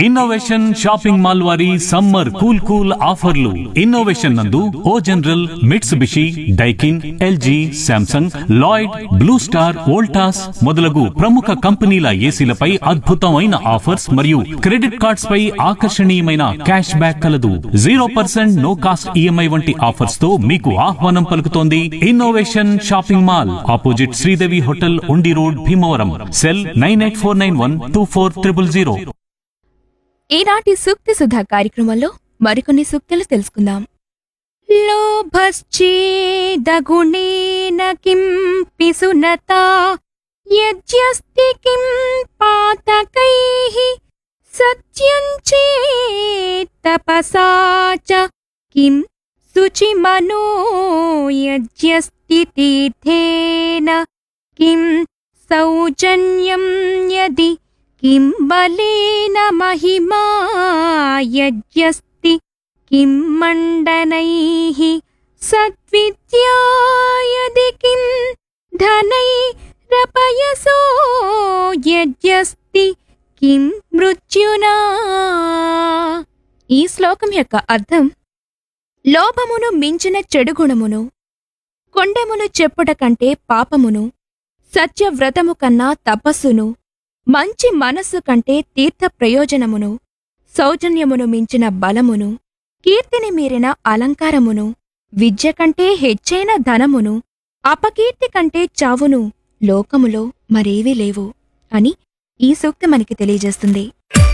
innovation shopping mall వారి summer cool cool ఆఫర్లు innovation నందు O General Mitsubishi Daikin LG Samsung Lloyd Blue Star Voltas మొదలగు ప్రముఖ కంపెనీల ఏసీలపై అద్భుతమైన ఆఫర్స్ మరియు క్రెడిట్ కార్డ్స్ పై ఆకర్షణీయమైన క్యాష్ బ్యాక్ కలదు zero percent no cost EMI వంటి ఆఫర్స్ తో మీకు ఆహ్వానం పలుకుతోంది innovation shopping mall opposite Sridevi hotel Undi road Bhimavaram cell nine eight four nine one two four triple zero ఈనాటి సూక్తి సుధా కార్యక్రమంలో మరికొన్ని సూక్తులు తెలుసుకుందాం లోభశ్చేదగుణేన కిం పిసునతా యజ్ఞస్తి కిం పాతకైః సత్యం చేత్తపసా చ కిం శుచిమనో యజ్ఞస్తి తీర్థేన కిం సౌజన్యం యది किं बलेन महिमा यज्ञस्ति किं मण्डनैः सद्विद्या यदि किं धनैरपयसो యజ్ఞస్తి కిం మృత్యునా ఈ శ్లోకం యొక్క అర్థం లోభమును మించిన చెడు గుణమును కొండెమును చెప్పుట కంటే పాపమును సత్యవ్రతము కన్నా తపస్సును మంచి మనస్సు కంటే తీర్థ ప్రయోజనమును సౌజన్యమును మించిన బలమును కీర్తిని మీరిన అలంకారమును విద్య కంటే హెచ్చైన ధనమును అపకీర్తి కంటే చావును లోకములో మరేవీ లేవు అని ఈ సూక్తి మనకి తెలియజేస్తుంది